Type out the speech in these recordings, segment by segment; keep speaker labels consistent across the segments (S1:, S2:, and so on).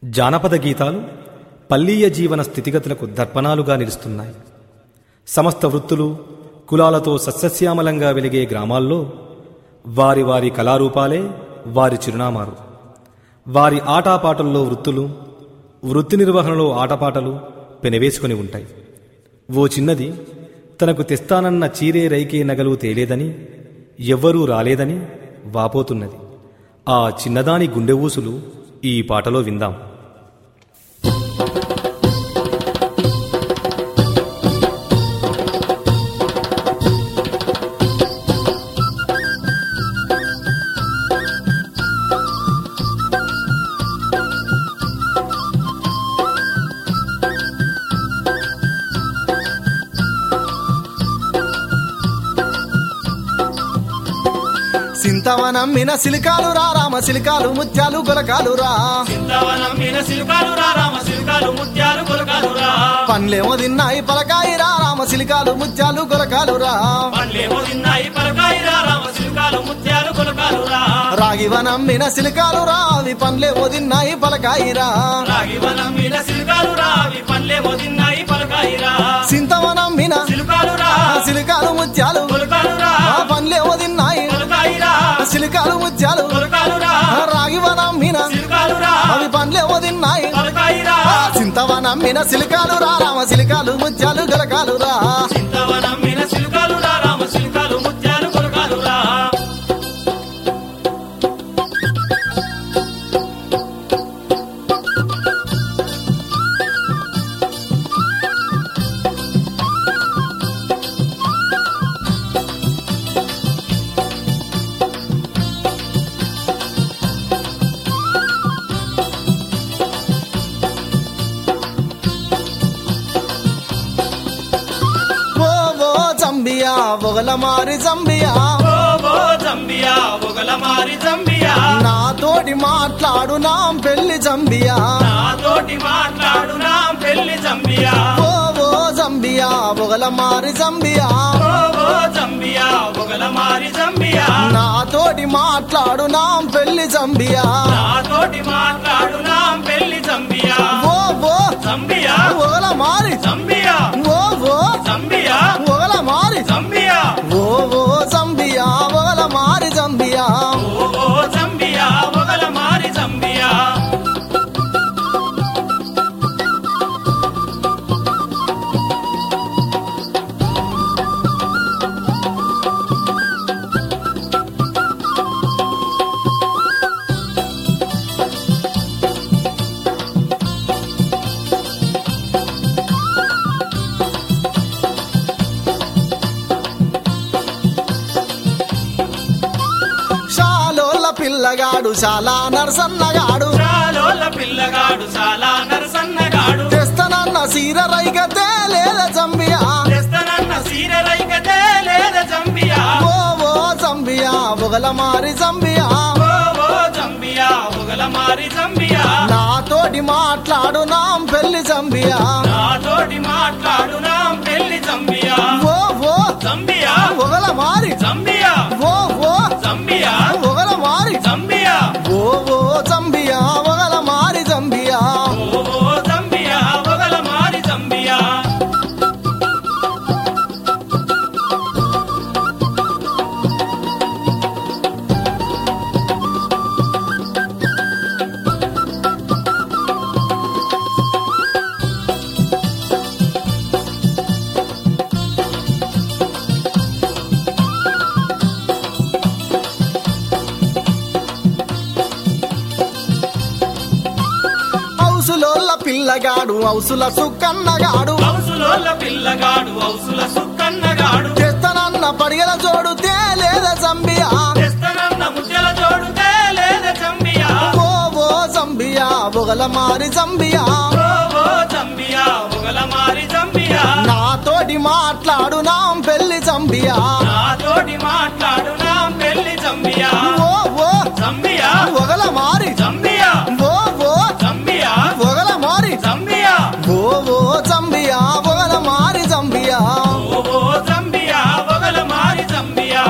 S1: జానపద గీతాలు పల్లీయ జీవన స్థితిగతులకు దర్పణాలుగా నిలుస్తున్నాయి సమస్త వృత్తులు కులాలతో సస్యశ్యామలంగా వెలిగే గ్రామాల్లో వారి వారి కళారూపాలే వారి చిరునామాలు వారి ఆటాపాటల్లో వృత్తులు వృత్తి నిర్వహణలో ఆటపాటలు పెనవేసుకొని ఉంటాయి ఓ చిన్నది తనకు తెస్తానన్న చీరే రైకే నగలు తేలేదని ఎవ్వరూ రాలేదని వాపోతున్నది ఆ చిన్నదాని గుండె ఊసులు ఈ పాటలో విందాం
S2: సింతవనమ్మిన సిలికాలు రా రామ సిలికాలు ముత్యాలు గొలకాలు రా
S3: చింతవనం మీద సిలుకాలు రా రామ సిలుకాలు ముత్యాలు కొలకాలు రా
S2: పండ్లేమో తిన్నాయి పలకాయి రా రామ సిలికాలు ముత్యాలు గొలకాలు రా
S3: పండ్లేమో తిన్నాయి పలకాయి రా రామ సిలుకాలు ముత్యాలు కొలకాలు రా
S2: రాగివనమ్మిన సిలికాలు రా అవి పండ్లేమో తిన్నాయి పలకాయి రా
S3: రాగివనం మీద సిలుకాలు రా అవి పండ్లేమో తిన్నాయి పలకాయి రా
S2: సింతవనమ్మిన
S3: సిలుకాలు రా
S2: సిలికాలు ముత్యాలు
S3: కొలకాలు రా
S2: ఆ పండ్లేమో తిన్నాయి
S3: పలకాయి రా
S2: సిలికాలు ముత్యాలు
S3: కొలకాలు రా
S2: రాగివనమ్మిన
S3: సిలుకాలు రా
S2: అవి పండ్లేమో తిన్నాయి
S3: పలకాయి రా
S2: సింతవనమ్మిన సిలికాలు రా రామ సిలికాలు ముత్యాలు గొలకాలు రా
S3: చింతవనం మీద సిలుకాలు రా రామ సిలుకాలు ముత్యాలు కొలకాలు రా
S2: ఓ ఓ జంబియా ఒగల మారి జంబియా
S3: ఓ ఓ జంబియా ఒగల మారి జంబియా
S2: నాతోటి మాట్లాడు నా పెళ్లి జంబియా
S3: నాతోటి మాట్లాడు నా పెళ్లి జంబియా
S2: ఓ ఓ జంబియా ఒగల మారి జంబియా
S3: ఓ ఓ జంబియా ఒగల మారి జంబియా
S2: నాతోటి మాట్లాడు నా పెళ్లి జంబియా
S3: నాతోటి మాట్లాడు నా పెళ్లి జంబియా
S2: ఓ ఓ
S3: జంబియా
S2: ఒగల మారి
S3: జంబియా
S2: ఓ ఓ
S3: జంబియా
S2: ఒగల మారి
S3: జంబియా
S2: ఓ ఓ జంబియా ఒగల మారి జంబియా
S3: ఓ ఓ జంబియా ఒగల మారి జంబియా
S2: షాలోల పిల్లగాడు చాలా నరసన్నగాడు
S3: చాలోల పిల్లగాడు చాలా నరసన్నగాడు
S2: తెస్తనన్న సీర రైగతే లేద జంబియా
S3: తెస్తనన్న సీర రైకతే లేద జంబియా
S2: ఓ ఓ జంబియా ఒగల మారి జంబియా
S3: ఓ ఓ జంబియా ఒగల మారి జంబియా
S2: నాతోటి మాట్లాడు నా పెళ్లి జంబియా
S3: నాతోటి మాట్లాడు నా పెళ్లి జంబియా
S2: ఓ ఓ
S3: జంబియా
S2: ఒగల మారి
S3: జంబియా
S2: ఓ ఓ
S3: జంబియా
S2: ఒగల మారి
S3: జంబియా
S2: ఓ ఓ జంబియా ఒగల మారి జంబియా
S3: ఓ ఓ జంబియా ఒగల మారి జంబియా
S2: హౌసులోళ్ళ పిల్లగాడు హౌసుల సుక్కన్నగాడు
S3: ఔసులోల పిల్లగాడు ఔసుల సుక్కన్నగాడు
S2: తెస్తనన్న పడిగల జోడు తేలేద జంబియా
S3: తెస్తనన్న ముత్యాల జోడుతే లేద జంబియా
S2: ఓ ఓ జంబియా ఒగల మారి జంబియా
S3: ఓ ఓ జంబియా ఒగల మారి జంబియా
S2: నాతోటి మాట్లాడు నా పెళ్లి జంబియా
S3: నాతోటి మాట్లాడు నా పెళ్లి జంబియా
S2: ఓ ఓ
S3: జంబియా
S2: ఒగల మారి
S3: జంబియా
S2: ఓ ఓ
S3: జంబియా
S2: ఒగల మారి
S3: జంబియా
S2: ఓ ఓ జంబియా ఒగల మారి జంబియా
S3: ఓ ఓ జంబియా ఒగల మారి జంబియా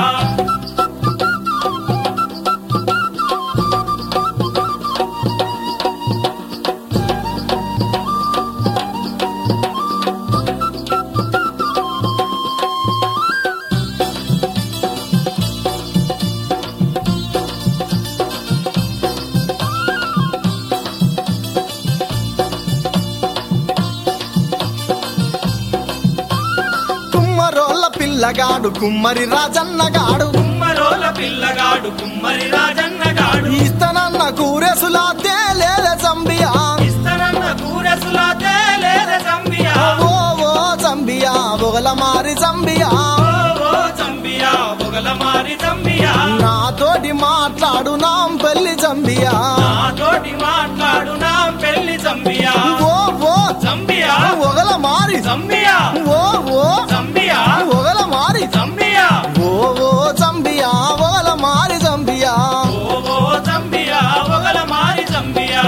S2: పిల్లగాడు కుమ్మరి రాజన్నగాడు
S3: కుమ్మరోల పిల్లగాడు కుమ్మరి రాజన్నగాడు
S2: ఇస్తనన్న కూరెసులా తేలేద చంబియా
S3: ఇస్తనన్న కూరసులా తేలేద చంబియా
S2: ఓ ఓ చంబియా బొగల మారి చంబియా
S3: ఓ ఓ చంబియా బొగల మారి చంబియా
S2: నాతోటి మాట్లాడు నాం పెళ్లి చంబియా
S3: నాతోటి మాట్లాడు నా పెళ్లి చంబియా
S2: ఓ ఓ
S3: చంబియా
S2: ఒగల మారి
S3: చంబియా
S2: ఓ ఓ
S3: చంబియా
S2: ఒగల మారి
S3: చంబియా
S2: ఓ ఓ చంబియా ఒగల మారి చంబియా
S3: ఓ ఓ చంబియా బొగల మారి చంబియా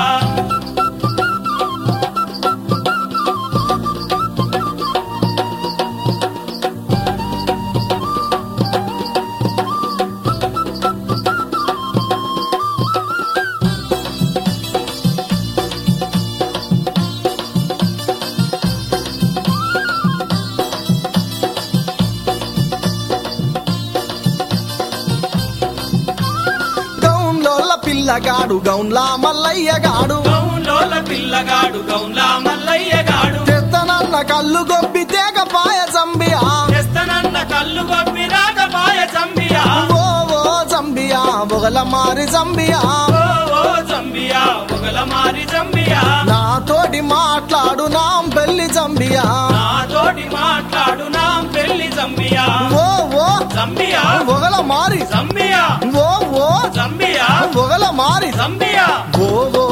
S2: గౌన్లోల పిల్లగాడు గౌన్లా మల్లయ్యగాడు
S3: గౌన్లోల పిల్లగాడు గౌన్లా మల్లయ్యగాడు
S2: తెత్తనన్న కళ్ళు గొప్పి తేగ పాయ చంబియా
S3: చేస్తనన్న కళ్ళు గొప్పి రాకపాయ చంబియా
S2: ఓ ఓ చంబియా బొగల మారి చంబియా
S3: ఓ ఓ చంబియా బొగల మారి చంబియా
S2: నాతోటి మాట్లాడు నాం పెళ్లి చంబియా
S3: నాతోటి మాట్లాడు నా పెళ్లి చంబియా
S2: ఓ ఓ
S3: చంబియా
S2: బొగల మారి
S3: చంబియా
S2: ఓ ఓ
S3: చంబియా
S2: బొగల మారి
S3: చంబియా
S2: ఓ ఓ